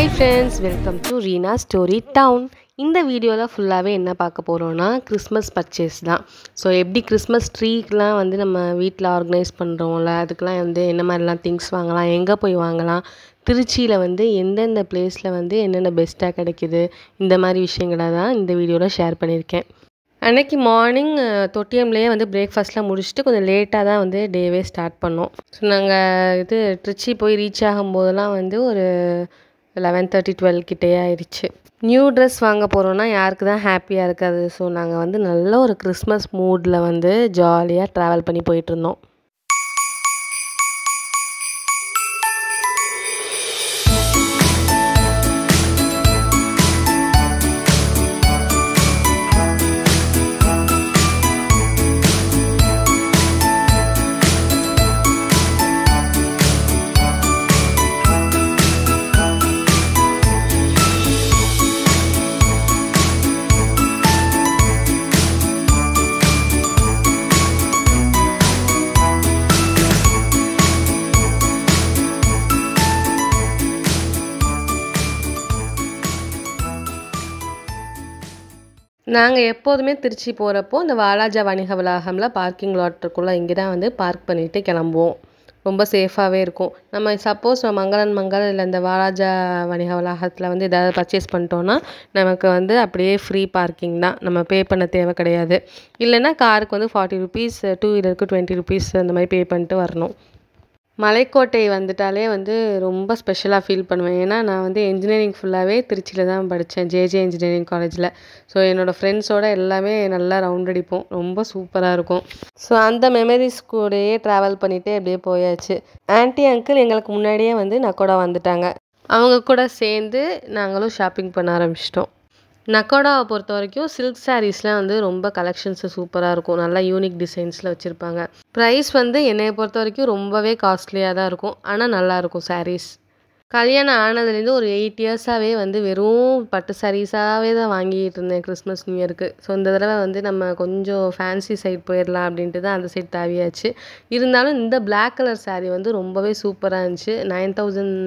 hi friends welcome to Reena story town இந்த வீடியோவில் ஃபுல்லாகவே என்ன பார்க்க போகிறோன்னா கிறிஸ்மஸ் பர்ச்சேஸ் தான் ஸோ எப்படி கிறிஸ்மஸ் ட்ரீக்கெலாம் வந்து நம்ம வீட்டில் ஆர்கனைஸ் பண்ணுறோம்ல அதுக்கெலாம் வந்து என்ன மாதிரிலாம் திங்ஸ் வாங்கலாம் எங்கே போய் வாங்கலாம் திருச்சியில் வந்து எந்தெந்த பிளேஸில் வந்து என்னென்ன பெஸ்ட்டாக கிடைக்கிது இந்த மாதிரி விஷயங்களை தான் இந்த வீடியோவில் ஷேர் பண்ணியிருக்கேன் அன்னைக்கு மார்னிங் தொட்டியம்லேயே வந்து பிரேக்ஃபாஸ்ட்லாம் முடிச்சுட்டு கொஞ்சம் லேட்டாக தான் வந்து டேவே ஸ்டார்ட் பண்ணோம் ஸோ நாங்கள் இது ட்ரிச்சி போய் ரீச் ஆகும்போதெல்லாம் வந்து ஒரு லெவன் தேர்ட்டி டுவெல் கிட்டே ஆயிடுச்சு நியூ ட்ரெஸ் வாங்க போகிறோன்னா யாருக்கு தான் ஹாப்பியாக இருக்காது ஸோ நாங்கள் வந்து நல்ல ஒரு கிறிஸ்மஸ் மூடில் வந்து ஜாலியாக ட்ராவல் பண்ணி போயிட்டுருந்தோம் நாங்கள் எப்போதுமே திருச்சி போகிறப்போ இந்த வாலாஜா வணிக வளாகமில் பார்க்கிங் லாட்டுக்குள்ளே இங்கே தான் வந்து பார்க் பண்ணிவிட்டு கிளம்புவோம் ரொம்ப சேஃபாகவே இருக்கும் நம்ம சப்போஸ் மங்களன் மங்கள் இல்லை இந்த வாலாஜா வணிக வளாகத்தில் வந்து ஏதாவது பர்ச்சேஸ் பண்ணிட்டோன்னா நமக்கு வந்து அப்படியே ஃப்ரீ பார்க்கிங் தான் நம்ம பே பண்ண தேவை கிடையாது இல்லைன்னா காருக்கு வந்து ஃபார்ட்டி ருபீஸ் டூ வீலருக்கு டுவெண்ட்டி ருபீஸ் அந்த மாதிரி பே பண்ணிட்டு வரணும் மலைக்கோட்டை வந்துட்டாலே வந்து ரொம்ப ஸ்பெஷலாக ஃபீல் பண்ணுவேன் ஏன்னா நான் வந்து இன்ஜினியரிங் ஃபுல்லாகவே திருச்சியில் தான் படித்தேன் ஜேஜே இன்ஜினியரிங் காலேஜில் ஸோ என்னோடய ஃப்ரெண்ட்ஸோட எல்லாமே நல்லா ரவுண்ட் அடிப்போம் ரொம்ப சூப்பராக இருக்கும் ஸோ அந்த மெமரிஸ் கூடயே ட்ராவல் பண்ணிகிட்டே அப்படியே போயாச்சு ஆன்ட்டி அங்கிள் எங்களுக்கு முன்னாடியே வந்து நக்கோடா வந்துட்டாங்க அவங்க கூட சேர்ந்து நாங்களும் ஷாப்பிங் பண்ண ஆரம்பிச்சிட்டோம் நக்கோடாவை பொறுத்த வரைக்கும் சில்க் சாரீஸ்லாம் வந்து ரொம்ப கலெக்ஷன்ஸ் சூப்பராக இருக்கும் நல்லா யூனிக் டிசைன்ஸில் வச்சுருப்பாங்க ப்ரைஸ் வந்து என்னை பொறுத்த வரைக்கும் ரொம்பவே காஸ்ட்லியாக தான் இருக்கும் ஆனால் நல்லாயிருக்கும் சாரீஸ் கல்யாணம் ஆனதுலேருந்து ஒரு எயிட் இயர்ஸாகவே வந்து வெறும் பட்டு சாரீஸாகவே தான் வாங்கிட்டு இருந்தேன் கிறிஸ்மஸ் நியூ இயருக்கு ஸோ இந்த தடவை வந்து நம்ம கொஞ்சம் ஃபேன்சி சைட் போயிடலாம் அப்படின்ட்டு தான் அந்த சைட் தாவியாச்சு இருந்தாலும் இந்த பிளாக் கலர் சாரீ வந்து ரொம்பவே சூப்பராக இருந்துச்சு nine thousand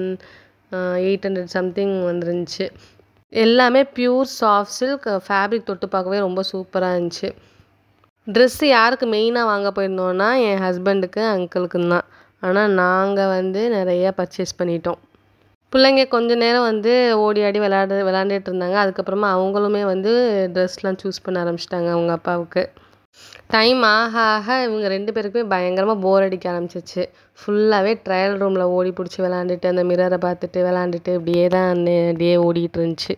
eight hundred something வந்துருந்துச்சு எல்லாமே ப்யூர் சாஃப்ட் சில்க் ஃபேப்ரிக் தொட்டு பார்க்கவே ரொம்ப சூப்பராக இருந்துச்சு ட்ரெஸ்ஸு யாருக்கு மெயினாக வாங்க போயிருந்தோன்னா என் ஹஸ்பண்டுக்கு அங்கிளுக்கும் தான் ஆனால் நாங்கள் வந்து நிறைய பர்ச்சேஸ் பண்ணிட்டோம் பிள்ளைங்க கொஞ்ச நேரம் வந்து ஓடி ஆடி விளையாடு விளாண்டுட்டு இருந்தாங்க அதுக்கப்புறமா அவங்களுமே வந்து ட்ரெஸ்லாம் சூஸ் பண்ண ஆரம்பிச்சிட்டாங்க அவங்க அப்பாவுக்கு டைம் ஆக ஆக இவங்க ரெண்டு பேருக்குமே பயங்கரமாக போர் அடிக்க ஆரம்பிச்சிச்சு ஃபுல்லாகவே ட்ரையல் ரூமில் ஓடி பிடிச்சி விளாண்டுட்டு அந்த மிரரை பார்த்துட்டு விளாண்டுட்டு இப்படியே தான் அப்படியே ஓடிட்டு இருந்துச்சு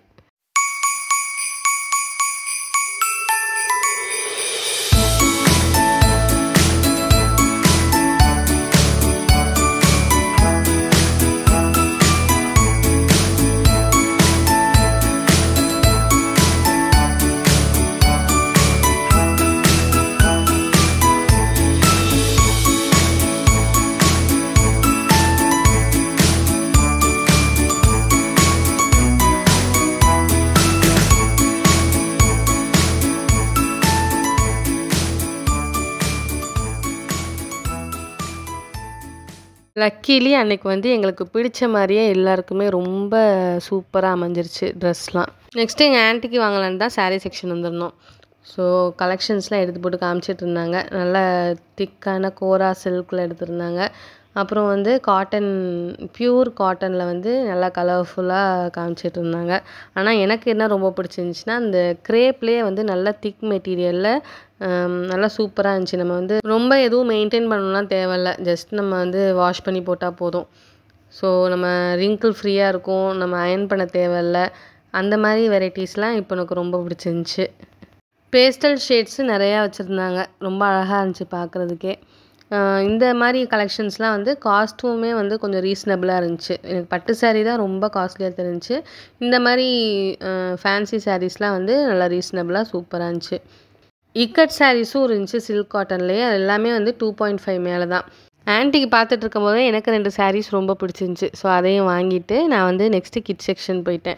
லக்கீலி அன்னைக்கு வந்து எங்களுக்கு பிடிச்ச மாதிரியே எல்லாருக்குமே ரொம்ப சூப்பராக அமைஞ்சிருச்சு ட்ரெஸ்லாம் நெக்ஸ்ட்டு எங்கள் ஆன்ட்டிக்கு வாங்கலான்னு தான் சாரீ செக்ஷன் வந்திருந்தோம் ஸோ கலெக்ஷன்ஸ்லாம் எடுத்து போட்டு காமிச்சிட்டு இருந்தாங்க நல்ல திக்கான கோரா சில்கில் எடுத்திருந்தாங்க அப்புறம் வந்து காட்டன் ப்யூர் காட்டனில் வந்து நல்லா கலர்ஃபுல்லாக காமிச்சிட்டு இருந்தாங்க ஆனால் எனக்கு என்ன ரொம்ப பிடிச்சிருந்துச்சின்னா அந்த க்ரேப்லேயே வந்து நல்ல திக் மெட்டீரியலில் நல்லா சூப்பராக இருந்துச்சு நம்ம வந்து ரொம்ப எதுவும் மெயின்டைன் பண்ணணும்லாம் தேவையில்ல ஜஸ்ட் நம்ம வந்து வாஷ் பண்ணி போட்டால் போதும் ஸோ நம்ம ரிங்கிள் ஃப்ரீயாக இருக்கும் நம்ம அயன் பண்ண தேவையில்ல அந்த மாதிரி வெரைட்டிஸ்லாம் இப்போ எனக்கு ரொம்ப பிடிச்சிருந்துச்சி பேஸ்டல் ஷேட்ஸு நிறையா வச்சுருந்தாங்க ரொம்ப அழகாக இருந்துச்சு பார்க்குறதுக்கே இந்த மாதிரி கலெக்ஷன்ஸ்லாம் வந்து காஸ்ட்டுமே வந்து கொஞ்சம் ரீசனபிளாக இருந்துச்சு எனக்கு பட்டு சாரீ தான் ரொம்ப காஸ்ட்லியாக தெரிஞ்சிச்சு இந்த மாதிரி ஃபேன்சி சாரீஸ்லாம் வந்து நல்லா ரீசனபிளாக சூப்பராக இருந்துச்சு இக்கட் சாரீஸும் இருந்துச்சு சில்க் காட்டன்லேயே அது எல்லாமே வந்து டூ பாயிண்ட் ஃபைவ் மேலே தான் ஆன்ட்டிக்கு பார்த்துட்டு இருக்கும்போது எனக்கு ரெண்டு சாரீஸ் ரொம்ப பிடிச்சிருந்துச்சி ஸோ அதையும் வாங்கிட்டு நான் வந்து நெக்ஸ்ட்டு கிட் செக்ஷன் போயிட்டேன்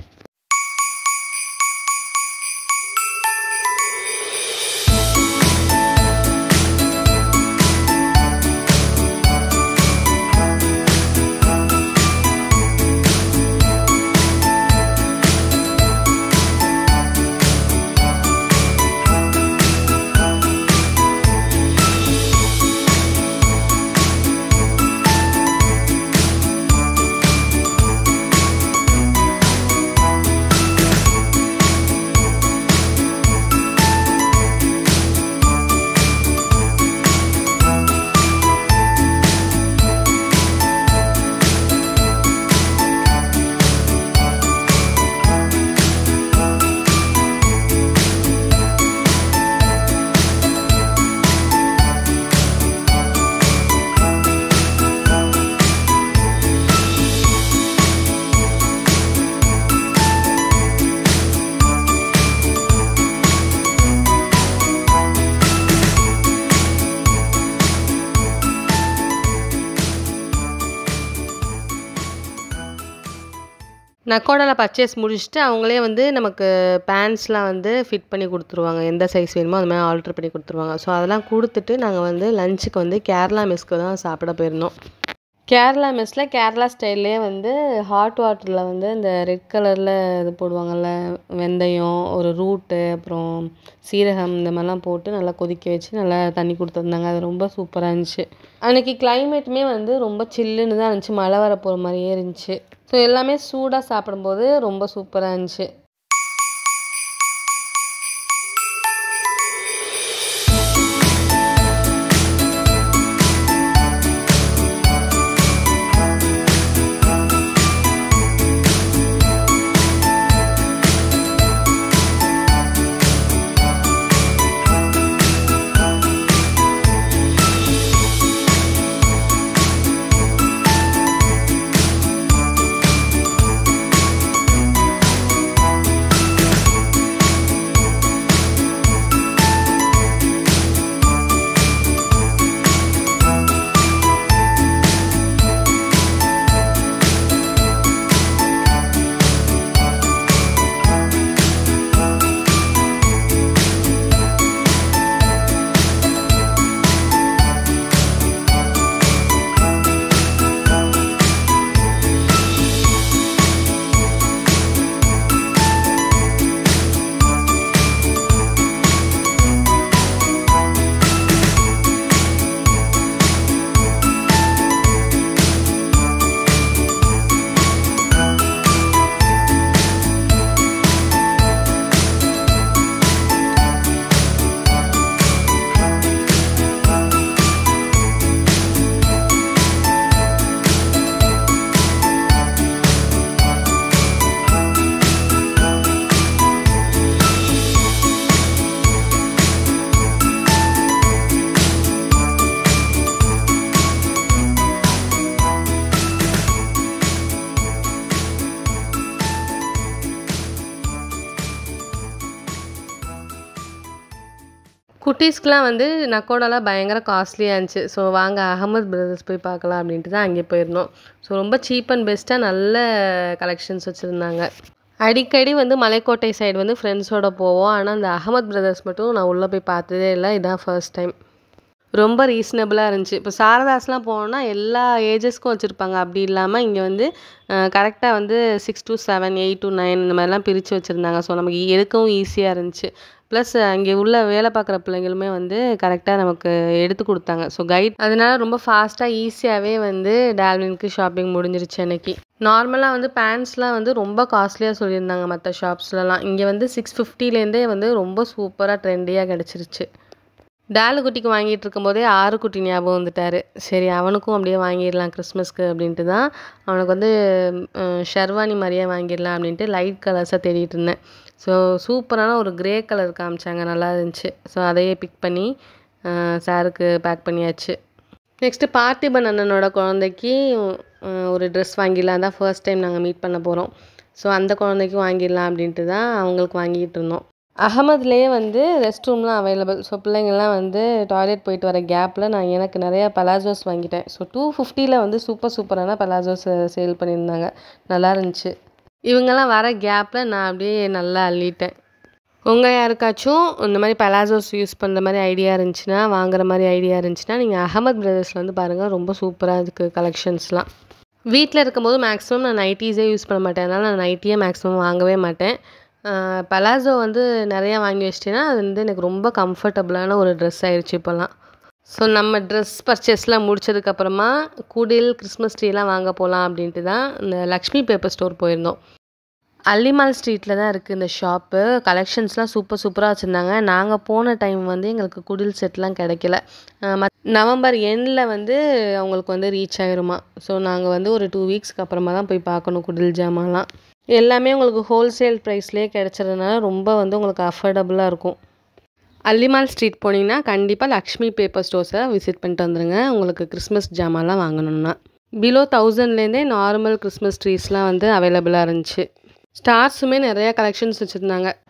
நக்கோடாவில் பர்ச்சேஸ் முடிச்சுட்டு அவங்களே வந்து நமக்கு பேண்ட்ஸ்லாம் வந்து ஃபிட் பண்ணி கொடுத்துருவாங்க எந்த சைஸ் வேணுமோ அது மாதிரி ஆல்ட்ரு பண்ணி கொடுத்துருவாங்க ஸோ அதெல்லாம் கொடுத்துட்டு நாங்கள் வந்து லஞ்சுக்கு வந்து கேரளா மெஸ்க்கு தான் சாப்பிட போயிருந்தோம் கேரளா மெஸ்ஸில் கேரளா ஸ்டைல்லே வந்து ஹாட் வாட்டரில் வந்து இந்த ரெட் கலரில் இது போடுவாங்கள்ல வெந்தயம் ஒரு ரூட்டு அப்புறம் சீரகம் இந்த மாதிரிலாம் போட்டு நல்லா கொதிக்க வச்சு நல்லா தண்ணி கொடுத்துருந்தாங்க அது ரொம்ப சூப்பராக இருந்துச்சு அன்றைக்கி கிளைமேட்டுமே வந்து ரொம்ப சில்லுன்னு தான் இருந்துச்சு மழை வர போகிற மாதிரியே இருந்துச்சு ஸோ எல்லாமே சூடாக சாப்பிடும்போது ரொம்ப சூப்பராக இருந்துச்சு குட்டீஸ்க்குலாம் வந்து நக்கோடாலாம் பயங்கர காஸ்ட்லியாக இருந்துச்சு ஸோ வாங்க அகமது பிரதர்ஸ் போய் பார்க்கலாம் அப்படின்ட்டு தான் அங்கே போயிருந்தோம் ஸோ ரொம்ப சீப் அண்ட் பெஸ்ட்டாக நல்ல கலெக்ஷன்ஸ் வச்சுருந்தாங்க அடிக்கடி வந்து மலைக்கோட்டை சைடு வந்து ஃப்ரெண்ட்ஸோட போவோம் ஆனால் அந்த அகமது பிரதர்ஸ் மட்டும் நான் உள்ளே போய் பார்த்ததே இல்லை இதான் ஃபர்ஸ்ட் டைம் ரொம்ப ரீசனபிளாக இருந்துச்சு இப்போ சாரதாஸ்லாம் போனோம்னா எல்லா ஏஜஸ்க்கும் வச்சுருப்பாங்க அப்படி இல்லாமல் இங்கே வந்து கரெக்டாக வந்து six to seven eight to nine இந்த மாதிரிலாம் பிரித்து வச்சுருந்தாங்க ஸோ நமக்கு எடுக்கவும் ஈஸியாக இருந்துச்சு ப்ளஸ் அங்கே உள்ள வேலை பார்க்குற பிள்ளைங்களுமே வந்து கரெக்டாக நமக்கு எடுத்து கொடுத்தாங்க ஸோ கைட் அதனால ரொம்ப ஃபாஸ்ட்டாக ஈஸியாகவே வந்து டால்வினுக்கு ஷாப்பிங் முடிஞ்சிருச்சு அன்னைக்கு நார்மலாக வந்து பேண்ட்ஸ்லாம் வந்து ரொம்ப காஸ்ட்லியாக சொல்லியிருந்தாங்க மற்ற ஷாப்ஸ்லலாம் இங்கே வந்து சிக்ஸ் ஃபிஃப்டிலேருந்தே வந்து ரொம்ப சூப்பராக ட்ரெண்டியாக கிடச்சிருச்சு டாலு குட்டிக்கு வாங்கிட்டு இருக்கும்போதே ஆறு குட்டி ஞாபகம் வந்துட்டார் சரி அவனுக்கும் அப்படியே வாங்கிடலாம் கிறிஸ்மஸ்க்கு அப்படின்ட்டு தான் அவனுக்கு வந்து ஷெர்வானி மாதிரியே வாங்கிடலாம் அப்படின்ட்டு லைட் கலர்ஸாக தேடிட்டு இருந்தேன் ஸோ சூப்பரான ஒரு கிரே கலர் காமிச்சாங்க நல்லா இருந்துச்சு ஸோ அதையே பிக் பண்ணி சாருக்கு பேக் பண்ணியாச்சு நெக்ஸ்ட்டு பார்த்திபன் அண்ணனோட குழந்தைக்கு ஒரு ட்ரெஸ் வாங்கிடலாம் தான் ஃபர்ஸ்ட் டைம் நாங்கள் மீட் பண்ண போகிறோம் ஸோ அந்த குழந்தைக்கும் வாங்கிடலாம் அப்படின்ட்டு தான் அவங்களுக்கு வாங்கிட்டு இருந்தோம் அகமதுலேயே வந்து ரெஸ்ட் ரூம்லாம் அவைலபிள் ஸோ பிள்ளைங்கள்லாம் வந்து டாய்லெட் போயிட்டு வர கேப்பில் நான் எனக்கு நிறையா பலாசோஸ் வாங்கிட்டேன் ஸோ டூ ஃபிஃப்டியில் வந்து சூப்பர் சூப்பரான பலாசோஸ் சேல் பண்ணியிருந்தாங்க நல்லா இருந்துச்சு இவங்கெல்லாம் வர கேப்பில் நான் அப்படியே நல்லா அள்ளிட்டேன் உங்கள் யாருக்காச்சும் இந்த மாதிரி பலாசோஸ் யூஸ் பண்ணுற மாதிரி ஐடியா இருந்துச்சுன்னா வாங்குற மாதிரி ஐடியா இருந்துச்சுன்னா நீங்கள் அகமத் பிரதர்ஸில் வந்து பாருங்கள் ரொம்ப சூப்பராக இருக்குது கலெக்ஷன்ஸ்லாம் வீட்டில் இருக்கும்போது மேக்ஸிமம் நான் நைட்டிஸே யூஸ் பண்ண மாட்டேன் அதனால் நான் நைட்டியே மேக்ஸிமம் வாங்கவே மாட்டேன் பலாசோ வந்து நிறையா வாங்கி வச்சிட்டேன்னா அது வந்து எனக்கு ரொம்ப கம்ஃபர்டபுளான ஒரு ட்ரெஸ் ஆயிடுச்சு இப்போல்லாம் ஸோ நம்ம ட்ரெஸ் பர்ச்சேஸ்லாம் முடிச்சதுக்கப்புறமா குடில் கிறிஸ்மஸ் ட்ரீலாம் வாங்க போகலாம் அப்படின்ட்டு தான் இந்த லக்ஷ்மி பேப்பர் ஸ்டோர் போயிருந்தோம் அல்லிமால் ஸ்ட்ரீட்டில் தான் இருக்குது இந்த ஷாப்பு கலெக்ஷன்ஸ்லாம் சூப்பர் சூப்பராக வச்சுருந்தாங்க நாங்கள் போன டைம் வந்து எங்களுக்கு குடில் செட்லாம் கிடைக்கல மத் நவம்பர் எண்டில் வந்து அவங்களுக்கு வந்து ரீச் ஆயிருமா ஸோ நாங்கள் வந்து ஒரு டூ வீக்ஸ்க்கு அப்புறமா தான் போய் பார்க்கணும் குடில் ஜாமான்லாம் எல்லாமே உங்களுக்கு ஹோல்சேல் ப்ரைஸ்லேயே கிடச்சதுனால ரொம்ப வந்து உங்களுக்கு அஃபோர்டபுளாக இருக்கும் அல்லிமால் ஸ்ட்ரீட் போனீங்கன்னா கண்டிப்பாக லக்ஷ்மி பேப்பர் ஸ்டோர்ஸை விசிட் பண்ணிட்டு வந்துடுங்க உங்களுக்கு கிறிஸ்மஸ் ஜாமான்லாம் வாங்கணும்னா பிலோ தௌசண்ட்லேருந்தே நார்மல் கிறிஸ்மஸ் ட்ரீஸ்லாம் வந்து அவைலபிளாக இருந்துச்சு ஸ்டார்ஸுமே நிறையா கலெக்ஷன்ஸ் வச்சுருந்தாங்க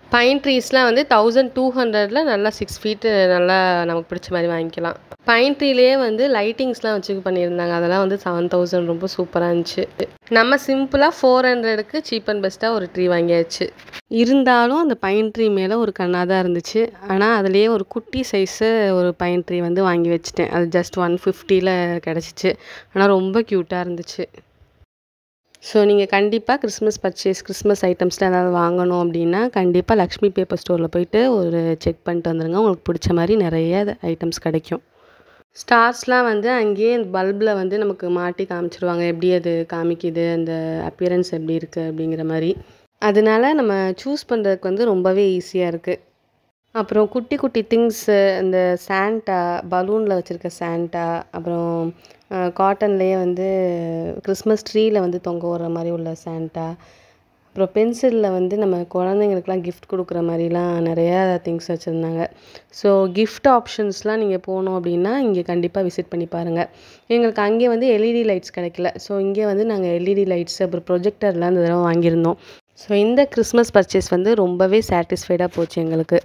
பைன் ட்ரீஸ்லாம் வந்து தௌசண்ட் டூ ஹண்ட்ரடில் நல்லா சிக்ஸ் ஃபீட்டு நல்லா நமக்கு பிடிச்ச மாதிரி வாங்கிக்கலாம் பைன் ட்ரீலேயே வந்து லைட்டிங்ஸ்லாம் வச்சு பண்ணியிருந்தாங்க அதெல்லாம் வந்து செவன் தௌசண்ட் ரொம்ப சூப்பராக இருந்துச்சு நம்ம சிம்பிளாக ஃபோர் ஹண்ட்ரடுக்கு சீப் அண்ட் பெஸ்ட்டாக ஒரு ட்ரீ வாங்கியாச்சு இருந்தாலும் அந்த பைன் ட்ரீ மேலே ஒரு கண்ணாக தான் இருந்துச்சு ஆனால் அதுலேயே ஒரு குட்டி சைஸு ஒரு பைன் ட்ரீ வந்து வாங்கி வச்சுட்டேன் அது ஜஸ்ட் ஒன் ஃபிஃப்டியில் கிடச்சிச்சு ஆனால் ரொம்ப க்யூட்டாக இருந்துச்சு ஸோ நீங்கள் கண்டிப்பாக கிறிஸ்மஸ் பர்ச்சேஸ் கிறிஸ்மஸ் ஐட்டம்ஸ்லாம் ஏதாவது வாங்கணும் அப்படின்னா கண்டிப்பாக லக்ஷ்மி பேப்பர் ஸ்டோரில் போயிட்டு ஒரு செக் பண்ணிட்டு வந்துடுங்க உங்களுக்கு பிடிச்ச மாதிரி நிறைய ஐட்டம்ஸ் கிடைக்கும் ஸ்டார்ஸ்லாம் வந்து அங்கேயே பல்பில் வந்து நமக்கு மாட்டி காமிச்சிருவாங்க எப்படி அது காமிக்குது அந்த அப்பியரன்ஸ் எப்படி இருக்குது அப்படிங்கிற மாதிரி அதனால நம்ம சூஸ் பண்ணுறதுக்கு வந்து ரொம்பவே ஈஸியாக இருக்குது அப்புறம் குட்டி குட்டி திங்ஸு இந்த சாண்டா பலூனில் வச்சுருக்க சாண்டா அப்புறம் காட்டன்லேயே வந்து கிறிஸ்மஸ் ட்ரீயில் வந்து தொங்க விடுற மாதிரி உள்ள சாண்டா அப்புறம் பென்சிலில் வந்து நம்ம குழந்தைங்களுக்குலாம் கிஃப்ட் கொடுக்குற மாதிரிலாம் நிறையா திங்ஸ் வச்சுருந்தாங்க ஸோ கிஃப்ட் ஆப்ஷன்ஸ்லாம் நீங்கள் போனோம் அப்படின்னா இங்கே கண்டிப்பாக விசிட் பண்ணி பாருங்கள் எங்களுக்கு அங்கே வந்து எல்இடி லைட்ஸ் கிடைக்கல ஸோ இங்கே வந்து நாங்கள் எல்இடி லைட்ஸ் அப்புறம் ப்ரொஜெக்டர்லாம் இந்த தடவை வாங்கியிருந்தோம் ஸோ இந்த கிறிஸ்மஸ் பர்ச்சேஸ் வந்து ரொம்பவே சாட்டிஸ்ஃபைடாக போச்சு எங்களுக்கு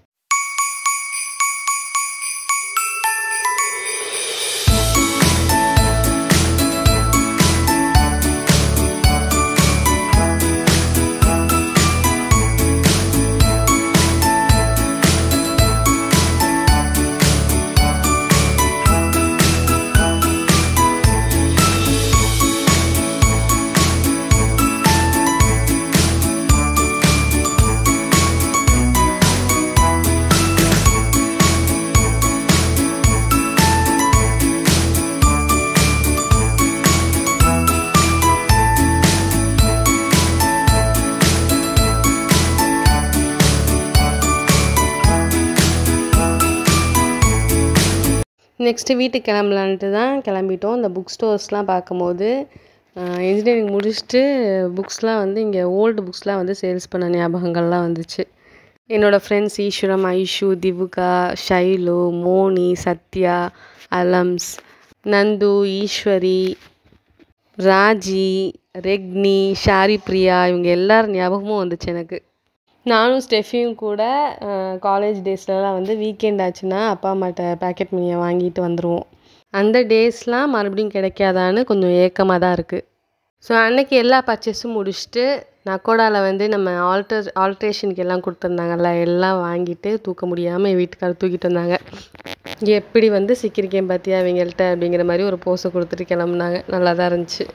நெக்ஸ்ட்டு வீட்டுக்கு கிளம்பலான்ட்டு தான் கிளம்பிட்டோம் இந்த புக் ஸ்டோர்ஸ்லாம் பார்க்கும்போது இன்ஜினியரிங் முடிச்சுட்டு புக்ஸ்லாம் வந்து இங்கே ஓல்டு புக்ஸ்லாம் வந்து சேல்ஸ் பண்ண ஞாபகங்கள்லாம் வந்துச்சு என்னோடய ஃப்ரெண்ட்ஸ் ஈஸ்வரம் ஐஷு திவுகா ஷைலு மோனி சத்யா அலம்ஸ் நந்து ஈஸ்வரி ராஜி ரெக்னி ஷாரி பிரியா இவங்க எல்லார் ஞாபகமும் வந்துச்சு எனக்கு நானும் ஸ்டெஃபியும் கூட காலேஜ் டேஸ்லலாம் வந்து வீக்கெண்ட் ஆச்சுன்னா அப்பா அம்மாட்ட பேக்கெட் மணியை வாங்கிட்டு வந்துடுவோம் அந்த டேஸ்லாம் மறுபடியும் கிடைக்காதான்னு கொஞ்சம் ஏக்கமாக தான் இருக்குது ஸோ அன்னைக்கு எல்லா பர்ச்சேஸும் முடிச்சுட்டு நக்கோடாவில் வந்து நம்ம ஆல்டர் ஆல்ட்ரேஷனுக்கு எல்லாம் கொடுத்துருந்தாங்கல்ல எல்லாம் வாங்கிட்டு தூக்க முடியாமல் என் வீட்டுக்காரர் தூக்கிட்டு வந்தாங்க எப்படி வந்து சிக்கிரிக்கேன் பார்த்தியா அவங்கள்ட்ட அப்படிங்கிற மாதிரி ஒரு போஸை கொடுத்துட்டு கிளம்புனாங்க நல்லா தான் இருந்துச்சு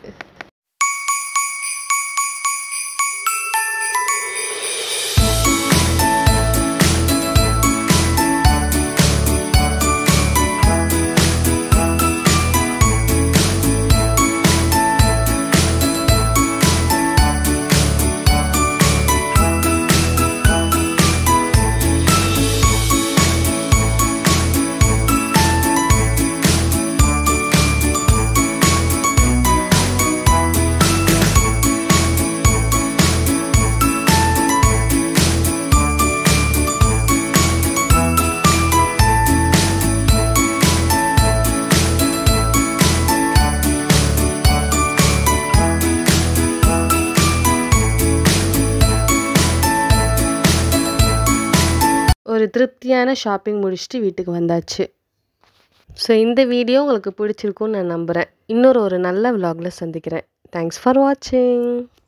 ஒரு திருப்தியான ஷாப்பிங் முடிச்சுட்டு வீட்டுக்கு வந்தாச்சு ஸோ இந்த வீடியோ உங்களுக்கு பிடிச்சிருக்கும்னு நான் நம்புகிறேன் இன்னொரு ஒரு நல்ல விலாகில் சந்திக்கிறேன் தேங்க்ஸ் ஃபார் வாட்சிங்